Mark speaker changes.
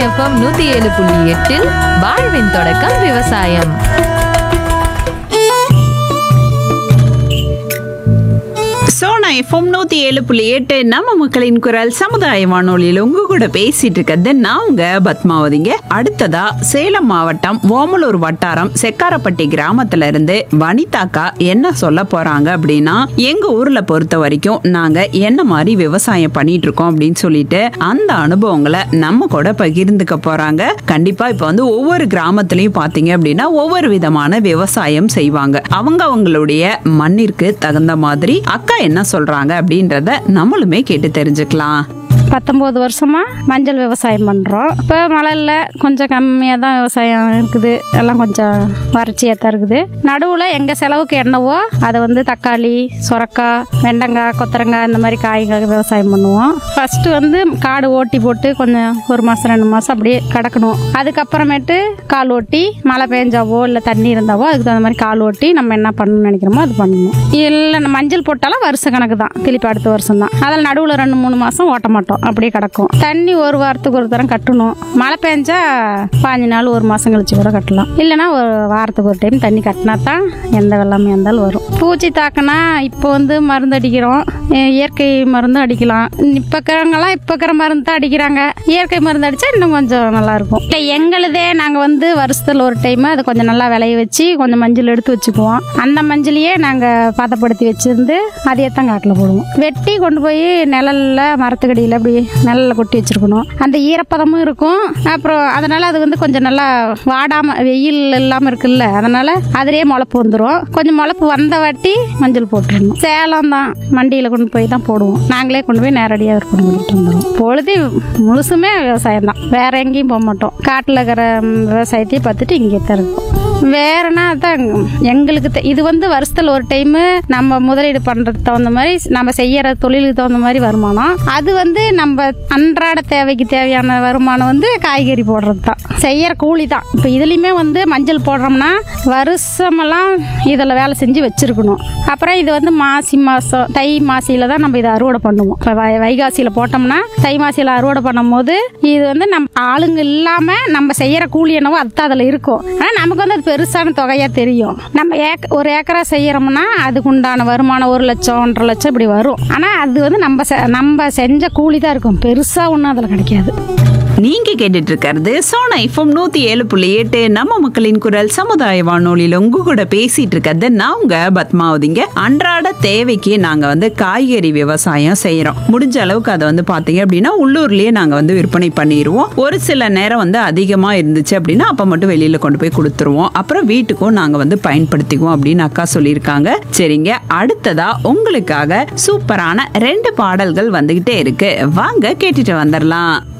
Speaker 1: FM நூத்தி ஏழு புள்ளி எட்டில் வாழ்வின் தொடக்கம் விவசாயம்
Speaker 2: சோனா எஃப்எம் நூத்தி ஏழு புள்ளி எட்டு நம்ம மக்களின் குரல் சமுதாய வானொலியில் உங்க கூட பேசிட்டு இருக்கிறது நான் உங்க பத்மாவதிங்க அடுத்ததா சேலம் மாவட்டம் ஓமலூர் வட்டாரம் செக்காரப்பட்டி கிராமத்துல இருந்து வனிதாக்கா என்ன சொல்ல போறாங்க அப்படின்னா எங்க ஊர்ல பொறுத்த வரைக்கும் நாங்க என்ன மாதிரி விவசாயம் பண்ணிட்டு இருக்கோம் அப்படின்னு சொல்லிட்டு அந்த அனுபவங்களை நம்ம கூட பகிர்ந்துக்க போறாங்க கண்டிப்பா இப்ப வந்து ஒவ்வொரு கிராமத்திலயும் பாத்தீங்க அப்படின்னா ஒவ்வொரு விதமான விவசாயம் செய்வாங்க அவங்க அவங்களுடைய மண்ணிற்கு தகுந்த மாதிரி அக்கா என்ன சொல்றாங்க அப்படின்றத நம்மளுமே கேட்டு தெரிஞ்சுக்கலாம்
Speaker 3: பத்தொம்போது வருஷமா மஞ்சள் விவசாயம் பண்ணுறோம் இப்போ மழை இல்லை கொஞ்சம் கம்மியாக தான் விவசாயம் இருக்குது எல்லாம் கொஞ்சம் வறட்சியாக தான் இருக்குது நடுவில் எங்கள் செலவுக்கு என்னவோ அதை வந்து தக்காளி சுரக்காய் வெண்டங்காய் கொத்தரங்காய் இந்த மாதிரி காய்கள் விவசாயம் பண்ணுவோம் ஃபஸ்ட்டு வந்து காடு ஓட்டி போட்டு கொஞ்சம் ஒரு மாதம் ரெண்டு மாதம் அப்படியே கிடக்கணும் அதுக்கப்புறமேட்டு கால் ஓட்டி மழை பெஞ்சாவோ இல்லை தண்ணி இருந்தாவோ அதுக்கு தகுந்த மாதிரி கால் ஓட்டி நம்ம என்ன பண்ணணும்னு நினைக்கிறோமோ அது பண்ணணும் இல்லை நம்ம மஞ்சள் போட்டாலும் வருஷ கணக்கு தான் திருப்பி அடுத்த வருஷம் தான் அதில் நடுவில் ரெண்டு மூணு மாதம் ஓட்ட மாட்டோம் அப்படியே கிடக்கும் தண்ணி ஒரு வாரத்துக்கு ஒரு தரம் கட்டணும் மழை பெஞ்சா பாஞ்சு நாள் ஒரு மாதம் கழிச்சு கூட கட்டலாம் இல்லைன்னா ஒரு வாரத்துக்கு ஒரு டைம் தண்ணி கட்டினா தான் எந்த வெள்ளமே இருந்தாலும் வரும் பூச்சி தாக்குனா இப்போ வந்து மருந்து அடிக்கிறோம் இ- இயற்கை மருந்து அடிக்கலாம் இப்போ இருக்கிறவங்கலாம் இப்போ இருக்கிற மருந்து தான் அடிக்கிறாங்க இயற்கை மருந்து அடித்தா இன்னும் கொஞ்சம் நல்லாயிருக்கும் இல்லை எங்களுதே நாங்கள் வந்து வருஷத்தில் ஒரு டைம் அதை கொஞ்சம் நல்லா விளைய வச்சு கொஞ்சம் மஞ்சள் எடுத்து வச்சுக்குவோம் அந்த மஞ்சளையே நாங்கள் பதப்படுத்தி வச்சிருந்து அதையே தான் காட்டில் போடுவோம் வெட்டி கொண்டு போய் நிழல்ல மரத்துக்கடியில் அப்படி நிழல்ல கொட்டி வச்சிருக்கணும் அந்த ஈரப்பதமும் இருக்கும் அப்புறம் அதனால அது வந்து கொஞ்சம் நல்லா வாடாம வெயில் இல்லாமல் இருக்குல்ல அதனால அதிலேயே முளப்பு வந்துடும் கொஞ்சம் முளப்பு வந்த வாட்டி மஞ்சள் போட்டுருணும் சேலம் தான் மண்டியில் கொண்டு போய் தான் போடுவோம் நாங்களே கொண்டு போய் நேரடியாக விற்பனை பண்ணிட்டு வந்துடுவோம் பொழுது முழுசுமே விவசாயம் தான் வேற எங்கேயும் போக மாட்டோம் காட்டில் இருக்கிற ம், விவசாயத்தையே பார்த்துட்டு இங்கே தான் இருக்கோம் வேறனா தான் எங்களுக்கு தெ- இது வந்து வருஷத்துல ஒரு டைம் நம்ம முதலீடு பண்றதுக்கு தகுந்த மாதிரி நம்ம செய்யற தொழிலுக்கு தகுந்த மாதிரி வருமானம் அது வந்து நம்ம அன்றாட தேவைக்கு தேவையான வருமானம் வந்து காய்கறி போடுறது தான் செய்யற கூலி தான் இப்போ இதுலயுமே வந்து மஞ்சள் போடுறோம்னா வருஷமெல்லாம் இதில் வேலை செஞ்சு வச்சிருக்கணும் அப்புறம் இது வந்து மாசி மாசம் தை மாசியில தான் நம்ம இதை அறுவடை பண்ணுவோம் இப்போ வை வைகாசியில போட்டோம்னா தை மாசியில அறுவடை பண்ணும்போது இது வந்து நம்ம ஆளுங்க இல்லாம நம்ம செய்யற கூலி என்னவோ அதுதான் அதில் இருக்கும் ஆனால் நமக்கு வந்து அது பெருசான தொகையா தெரியும் நம்ம ஏக்க ஒரு ஏக்கரா செய்யறோம்னா அதுக்கு உண்டான வருமானம் ஒரு லட்சம் ஒன்றரை லட்சம் இப்படி வரும் ஆனால் அது வந்து நம்ம செ- நம்ம செஞ்ச கூலி தான் இருக்கும் பெருசா ஒன்றும் அதில் கிடைக்காது
Speaker 2: நீங்க கேட்டுட்டு இருக்கிறது சோனா எஃப்எம் நூத்தி ஏழு புள்ளி எட்டு நம்ம மக்களின் குரல் சமுதாய வானொலியில உங்க கூட பேசிட்டு இருக்கிறது நான் உங்க பத்மாவதிங்க அன்றாட தேவைக்கு நாங்க வந்து காய்கறி விவசாயம் செய்யறோம் முடிஞ்ச அளவுக்கு அதை வந்து பாத்தீங்க அப்படின்னா உள்ளூர்லயே நாங்க வந்து விற்பனை பண்ணிடுவோம் ஒரு சில நேரம் வந்து அதிகமா இருந்துச்சு அப்படின்னா அப்ப மட்டும் வெளியில கொண்டு போய் கொடுத்துருவோம் அப்புறம் வீட்டுக்கும் நாங்க வந்து பயன்படுத்திக்குவோம் அப்படின்னு அக்கா சொல்லியிருக்காங்க சரிங்க அடுத்ததா உங்களுக்காக சூப்பரான ரெண்டு பாடல்கள் வந்துகிட்டே இருக்கு வாங்க கேட்டுட்டு வந்துடலாம்